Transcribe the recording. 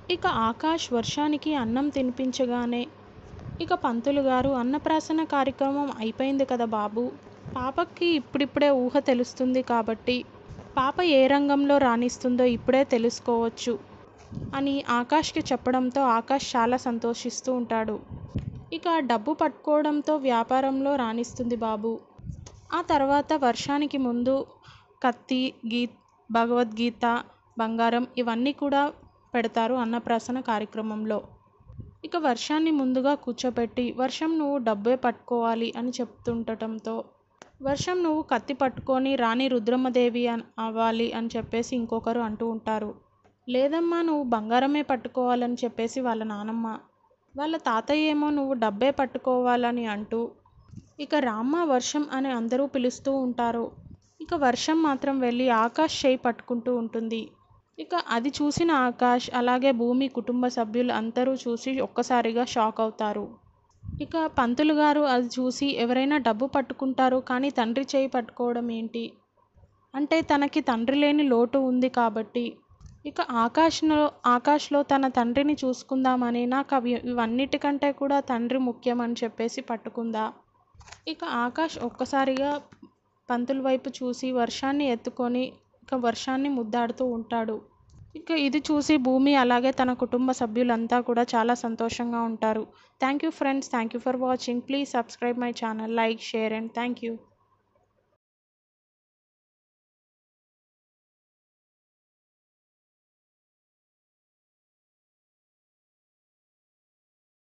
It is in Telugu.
ఇక ఆకాష్ వర్షానికి అన్నం తినిపించగానే ఇక పంతులు గారు అన్నప్రాసన కార్యక్రమం అయిపోయింది కదా బాబు పాపకి ఇప్పుడిప్పుడే ఊహ తెలుస్తుంది కాబట్టి పాప ఏ రంగంలో రాణిస్తుందో ఇప్పుడే తెలుసుకోవచ్చు అని ఆకాష్కి చెప్పడంతో ఆకాష్ చాలా సంతోషిస్తూ ఉంటాడు ఇక డబ్బు పట్టుకోవడంతో వ్యాపారంలో రాణిస్తుంది బాబు ఆ తర్వాత వర్షానికి ముందు కత్తి గీ భగవద్గీత బంగారం ఇవన్నీ కూడా పెడతారు అన్నప్రాసన కార్యక్రమంలో ఇక వర్షాన్ని ముందుగా కూర్చోపెట్టి వర్షం నువ్వు డబ్బే పట్టుకోవాలి అని చెప్తుండటంతో వర్షం నువ్వు కత్తి పట్టుకొని రాణి రుద్రమదేవి అని అవ్వాలి అని చెప్పేసి ఇంకొకరు అంటూ ఉంటారు లేదమ్మా నువ్వు బంగారమే పట్టుకోవాలని చెప్పేసి వాళ్ళ నానమ్మ వాళ్ళ తాతయ్య ఏమో నువ్వు డబ్బే పట్టుకోవాలని అంటూ ఇక రామ్మ వర్షం అని అందరూ పిలుస్తూ ఉంటారు ఇక వర్షం మాత్రం వెళ్ళి ఆకాష్ చేయి పట్టుకుంటూ ఉంటుంది ఇక అది చూసిన ఆకాష్ అలాగే భూమి కుటుంబ సభ్యులు అందరూ చూసి ఒక్కసారిగా షాక్ అవుతారు ఇక పంతులు గారు అది చూసి ఎవరైనా డబ్బు పట్టుకుంటారు కానీ తండ్రి చేయి పట్టుకోవడం ఏంటి అంటే తనకి తండ్రి లేని లోటు ఉంది కాబట్టి ఇక ఆకాష్లో ఆకాష్లో తన తండ్రిని చూసుకుందామని నాకు అవి ఇవన్నిటికంటే కూడా తండ్రి ముఖ్యం అని చెప్పేసి పట్టుకుందా ఇక ఆకాష్ ఒక్కసారిగా పంతుల వైపు చూసి వర్షాన్ని ఎత్తుకొని ఇక వర్షాన్ని ముద్దాడుతూ ఉంటాడు ఇక ఇది చూసి భూమి అలాగే తన కుటుంబ సభ్యులంతా కూడా చాలా సంతోషంగా ఉంటారు thank you friends thank you for watching please subscribe my channel like share and thank you